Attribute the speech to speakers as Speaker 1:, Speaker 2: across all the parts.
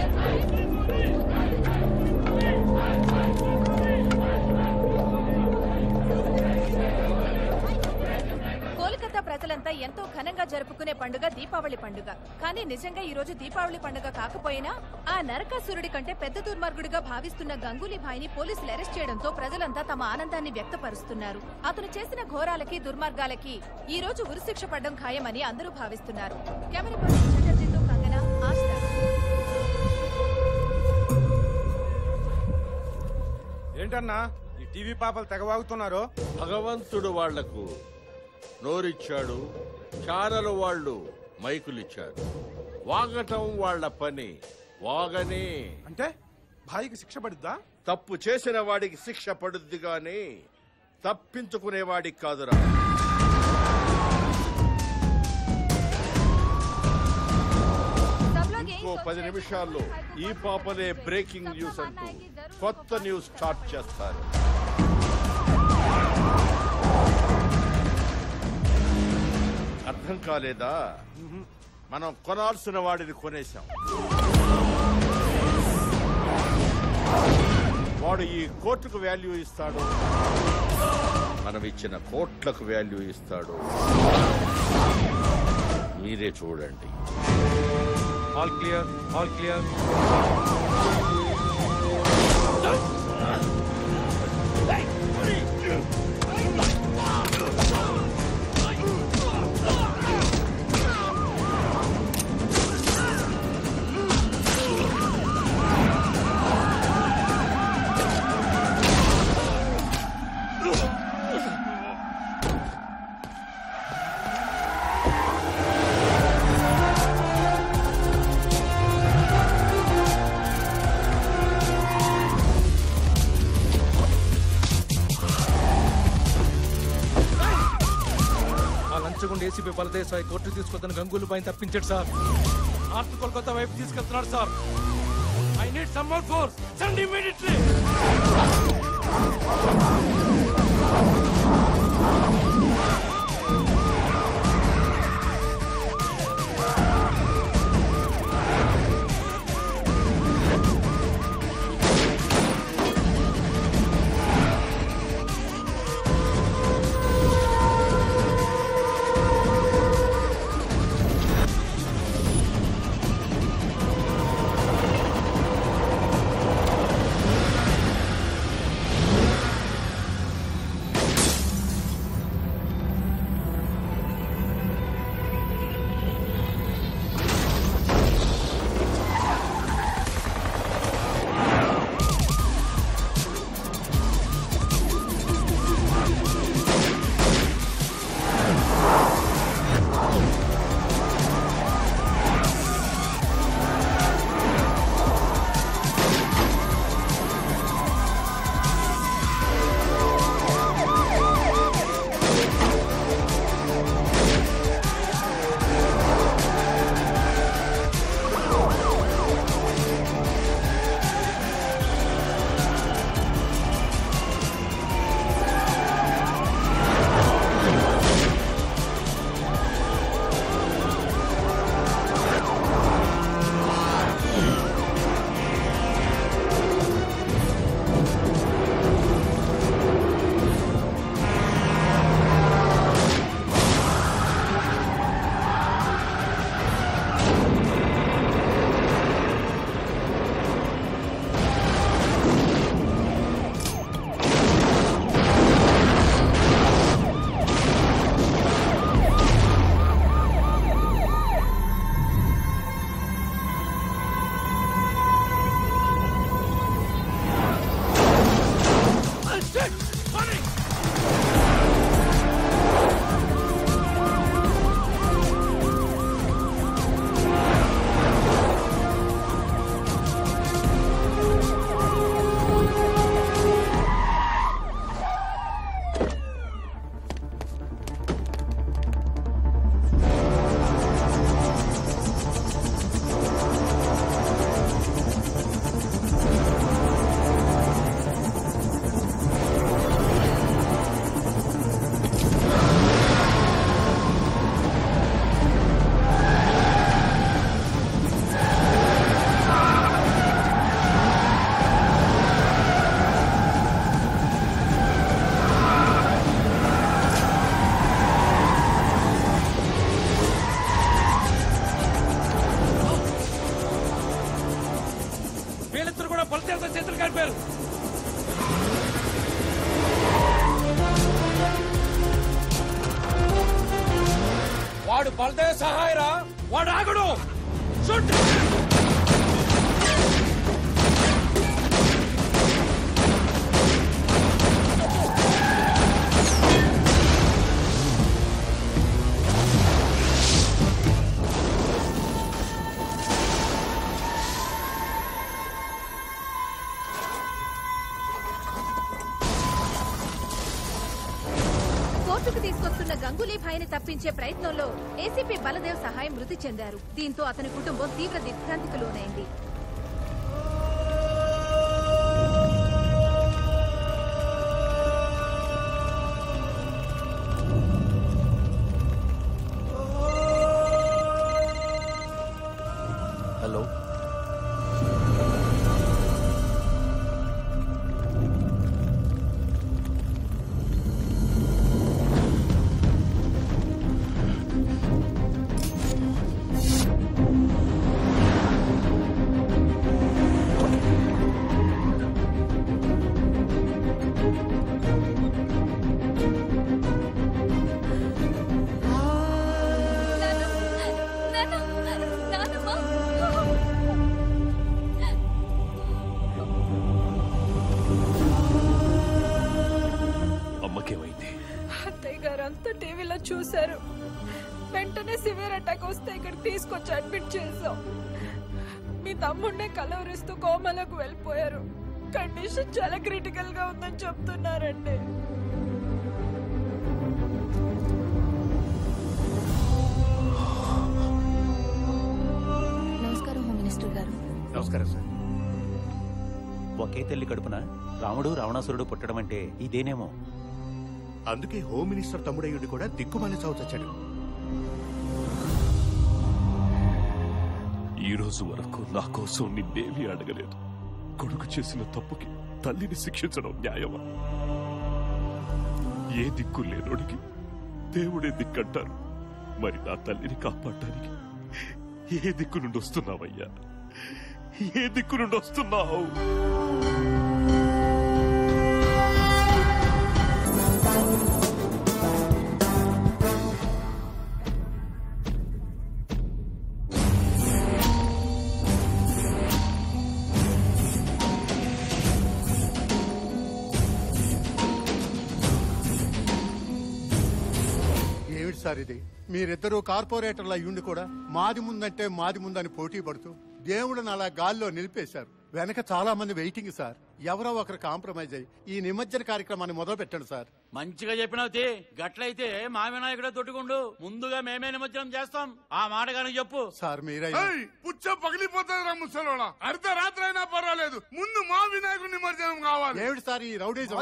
Speaker 1: కోల్కతా ప్రజలంతా ఎంతో ఘనంగా జరుపుకునే పండుగ దీపావళి పండుగ కానీ నిజంగా ఈ రోజు దీపావళి పండుగ కాకపోయినా ఆ నరకాసురుడి కంటే పెద్ద దుర్మార్గుడిగా భావిస్తున్న గంగూలీ భాయ్ని పోలీసులు అరెస్ట్ చేయడంతో ప్రజలంతా తమ ఆనందాన్ని వ్యక్తపరుస్తున్నారు అతను చేసిన ఘోరాలకి దుర్మార్గాలకి ఈ రోజు ఉరిశిక్ష పడ్డం ఖాయమని అందరూ భావిస్తున్నారు కెమెరా పర్సన్ చటర్జీతో కంగన ఆస్థా
Speaker 2: ఏంటన్నా ఈ టీవీ పాపలు తెగవాగుతున్నారు
Speaker 3: భగవంతుడు వాళ్లకు నోరిచ్చాడు ఛానల్ వాళ్ళు మైకులిచ్చారు వాగటం వాళ్ళ పని వాగనే
Speaker 2: అంటే భాయికి శిక్ష పడుద్దా
Speaker 3: తప్పు చేసిన వాడికి శిక్ష పడుద్ది గాని తప్పించుకునే వాడికి కాదురా ఇంకో పది నిమిషాల్లో ఈ పాపలే బ్రేకింగ్ న్యూస్ అంటూ కొత్త న్యూస్ స్టార్ట్ చేస్తారు అర్థం కాలేదా మనం కొనాల్సిన వాడిని కొనేశాం వాడు ఈ కోర్టుకు వాల్యూ ఇస్తాడు మనం ఇచ్చిన కోట్లకు వాల్యూ ఇస్తాడు మీరే చూడండి
Speaker 4: ఆల్ క్లియర్ ఆల్ క్లియర్ ఆ లంచగుండి ఏసీపీ బలదేశాయ్ కోర్టు తీసుకొద్దని గంగూలు పైన తప్పించాడు సార్ నార్త్ కోల్కతా వైపు తీసుకెళ్తున్నాడు sir I need some more force send immediately పేరు వాడు బలదేవ్ సహాయరా వాడు ఆగుడు షూట్
Speaker 1: కోర్టుకు తీసుకొస్తున్న గంగూలీ భాయ్ని తప్పించే ప్రయత్నంలో ఏసీపీ బలదేవ్ సహాయం మృతి చెందారు దీంతో అతని కుటుంబం తీవ్ర దిగ్భ్రాంతికి లోనైంది
Speaker 5: హలో
Speaker 6: అమ్మకేమైంది
Speaker 7: అత్తయ్య గారు అంతా టీవీలో చూశారు వెంటనే సివియర్ అటాక్ వస్తే ఇక్కడ తీసుకొచ్చి అడ్మిట్ చేసాం మీ తమ్ముడినే కలవరిస్తూ కోమలోకి వెళ్ళిపోయారు కండిషన్ చాలా క్రిటికల్ గా ఉందని చెప్తున్నారండి
Speaker 1: నమస్కారం హోమ్ మినిస్టర్ గారు
Speaker 5: నమస్కారం సార్
Speaker 6: ఒకే తల్లి కడుపున రాముడు రావణాసురుడు పుట్టడం అంటే ఇదేనేమో
Speaker 5: అందుకే హోమ్ మినిస్టర్ తమ్ముడయ్యుడు కూడా దిక్కుమాలి చావు చచ్చాడు
Speaker 8: ఈ రోజు వరకు నా కోసం నిన్నేమీ అడగలేదు కొడుకు చేసిన తప్పుకి తల్లిని శిక్షించడం న్యాయమా ఏ దిక్కు లేనోడికి దేవుడే దిక్కంటారు మరి నా తల్లిని కాపాడటానికి ఏ దిక్కు నుండి వస్తున్నావయ్యా ఏ దిక్కు నుండి వస్తున్నావు
Speaker 9: ఏమిటి సార్ ఇది మీరిద్దరూ కార్పొరేటర్లు అయ్యుండి కూడా మాది ముందంటే మాది ముందని పోటీ పడుతూ దేవుడిని అలా గాల్లో నిలిపేశారు వెనక చాలా మంది వెయిటింగ్ సార్ ఎవరో ఒకరు కాంప్రమైజ్ అయ్యి ఈ నిమజ్జన కార్యక్రమాన్ని మొదలు పెట్టండి సార్
Speaker 10: మంచిగా చెప్పినావు తీ. గట్లయితే మా వినాయకుడే తొట్టుకుండు ముందుగా మేమే నిమజ్జనం చేస్తాం ఆ మాట కానీ చెప్పు
Speaker 9: సార్ మీరే
Speaker 2: పుచ్చ పగిలిపోతుంది రా ముసలోడా అర్ధ రాత్రి అయినా పర్వాలేదు ముందు మా వినాయకుడి నిమజ్జనం కావాలి
Speaker 9: ఏమిటి సార్ ఈ రౌడీజం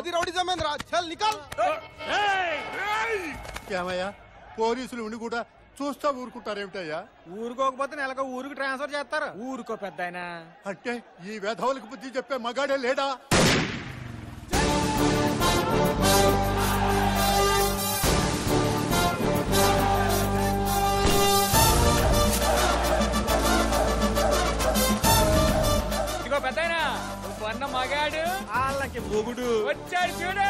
Speaker 10: ఏయ్!
Speaker 2: ఏయ్!
Speaker 9: ఏమయ్యా పోలీసులు ఉండి కూడా చూస్తా ఊరుకుంటారేమిటయ్యా
Speaker 2: ఊరుకోకపోతే నెలకు ఊరికి ట్రాన్స్ఫర్ చేస్తారు
Speaker 4: ఊరుకో పెద్ద
Speaker 9: అంటే ఈ వేధవులకు బుద్ధి చెప్పే మగాడే లేడా
Speaker 4: ఇదిగో పెద్ద నువ్వు అన్న మగాడు
Speaker 2: వాళ్ళకి మొగుడు
Speaker 4: వచ్చాడు చూడు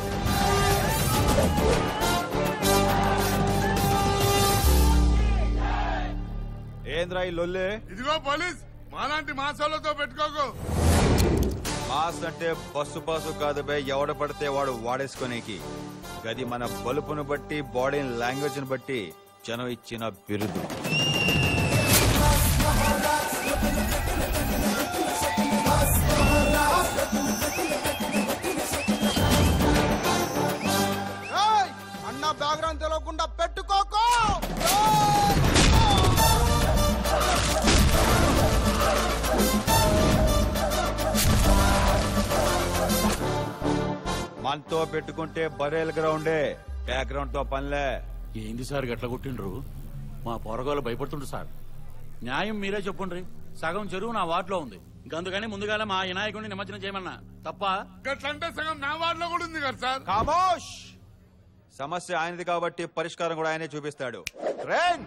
Speaker 3: ఏంద్రా ఈ లొల్లే
Speaker 2: ఇదిగో పోలీస్ మాలాంటి మాసాలతో పెట్టుకోకు
Speaker 3: మాస్ అంటే బస్సు పాసు కాదు బే ఎవడ పడితే వాడు వాడేసుకునేకి గది మన బలుపును బట్టి బాడీ లాంగ్వేజ్ ని బట్టి జనం ఇచ్చిన బిరుదు
Speaker 2: అన్న బ్యాక్గ్రౌండ్ తెలియకుండా పెట్టుకోకు
Speaker 3: మనతో పెట్టుకుంటే బరేల్ గ్రౌండే బ్యాక్గ్రౌండ్ తో పనిలే
Speaker 10: ఏంది సార్ గట్ల కొట్టిండ్రు మా పొరగాలు భయపడుతుండ్రు సార్ న్యాయం మీరే చెప్పుండ్రి సగం చెరువు నా వార్డులో ఉంది అందుకని ముందుగానే మా వినాయకుడిని నిమజ్జనం చేయమన్నా తప్ప
Speaker 2: గట్లంటే సగం నా వార్డులో కూడా ఉంది కదా సార్
Speaker 3: ఖామోష్ సమస్య ఆయనది కాబట్టి పరిష్కారం కూడా ఆయనే చూపిస్తాడు ట్రైన్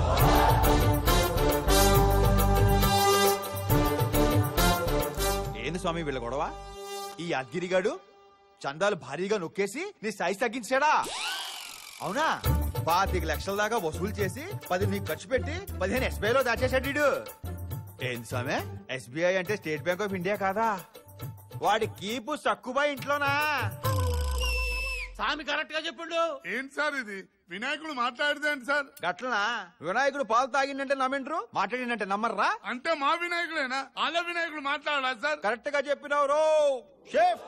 Speaker 3: ఏంది స్వామి వీళ్ళ గొడవ ఈ అద్గిరిగాడు చందాలు భారీగా నొక్కేసి నీ సైజ్ తగ్గించాడా అవునా పాతిక లక్షల దాకా వసూలు చేసి పది నీకు ఖర్చు పెట్టి పదిహేను ఎస్బీఐ లో దాచేశాడు వీడు ఏం స్వామి ఎస్బీఐ అంటే స్టేట్ బ్యాంక్ ఆఫ్ ఇండియా కాదా వాడి కీపు సక్కుబా ఇంట్లోనా
Speaker 10: స్వామి కరెక్ట్ గా చెప్పిండు
Speaker 2: ఏంటి సార్ ఇది వినాయకుడు మాట్లాడితే సార్
Speaker 3: గట్లనా వినాయకుడు పాలు తాగిందంటే నమ్మిండ్రు మాట్లాడిందంటే నమ్మర్రా
Speaker 2: అంటే మా వినాయకుడేనా వాళ్ళ వినాయకుడు మాట్లాడా సార్
Speaker 3: కరెక్ట్ గా చెప్పినావు రో షేఫ్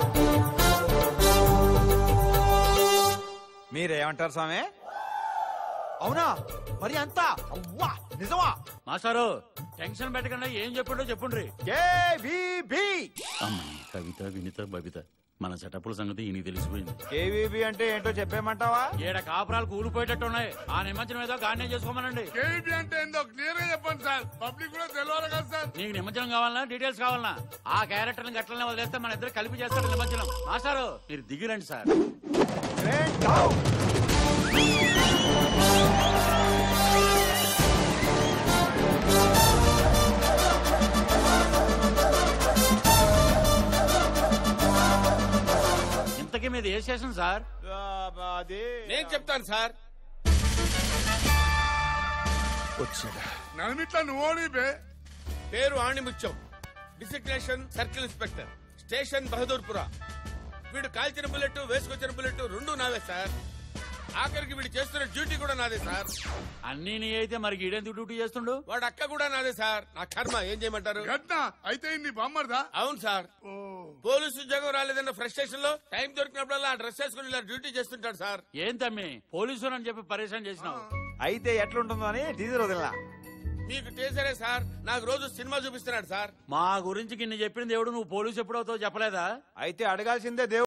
Speaker 3: మీరేమంటారు స్వామి అవునా మరి అంతా అవ్వా నిజమా
Speaker 10: మాస్టారు టెన్షన్ పెట్టకుండా ఏం చెప్పిండో చెప్పుండ్రి
Speaker 3: కేవీబీ
Speaker 10: అమ్మాయి కవిత వినిత బబిత మన సెటప్ల సంగతి ఈయన తెలిసిపోయింది
Speaker 3: కేవీబీ అంటే ఏంటో చెప్పేమంటావా
Speaker 10: ఏడ కాపురాలు కూలిపోయేటట్టు ఉన్నాయి ఆ నిమజ్జనం ఏదో గానే చేసుకోమనండి
Speaker 2: కేవీపీ అంటే ఏందో క్లియర్ గా చెప్పండి సార్ పబ్లిక్ కూడా తెలియాలి కదా సార్
Speaker 10: నీకు నిమజ్జనం కావాలన్నా డీటెయిల్స్ కావాలన్నా ఆ క్యారెక్టర్ గట్లనే వదిలేస్తే మన ఇద్దరు కలిపి చేస్తాడు నిమజ్జనం మాస్టారు మీరు దిగిరండి సార్ ఇంతకీ మీద ఏ స్టేషన్ సార్
Speaker 3: అది
Speaker 11: నేను చెప్తాను సార్
Speaker 2: నలుమిట్ల నువ్వు ఓడిపే
Speaker 11: పేరు Animutyam designation circle inspector station Bahadurpura వీడు కాల్చిన బుల్లెట్ వేసుకొచ్చిన బుల్లెట్ రెండు నావే సార్ ఆఖరికి వీడు చేస్తున్న డ్యూటీ కూడా నాదే సార్
Speaker 10: అన్ని నీ అయితే మరి ఈడెందుకు డ్యూటీ చేస్తుండు
Speaker 11: వాడు అక్క కూడా నాదే సార్ నా కర్మ ఏం చేయమంటారు
Speaker 2: గట్నా అయితే నీ బొమ్మర్దా
Speaker 11: అవును సార్
Speaker 2: ఓ
Speaker 11: పోలీసు ఉద్యోగం రాలేదన్న ఫ్రస్ట్రేషన్ లో టైం దొరికినప్పుడల్లా ఆ డ్రెస్ వేసుకుని ఇలా డ్యూటీ చేస్తుంటాడు సార్
Speaker 10: ఏం తమ్మి పోలీసు అని చెప్పి పరేషాన్ చేసినావు
Speaker 3: అయితే ఎట్లుంటుందో అని టీజర్ వదిలినా
Speaker 11: మీకు టేసరే సార్ నాకు రోజు సినిమా చూపిస్తున్నాడు సార్
Speaker 10: మా గురించి కిన్ని చెప్పింది దేవుడు నువ్వు పోలీసు ఎప్పుడవుతావు చెప్పలేదా
Speaker 3: అయితే అడగాల్సిందే దేవుడు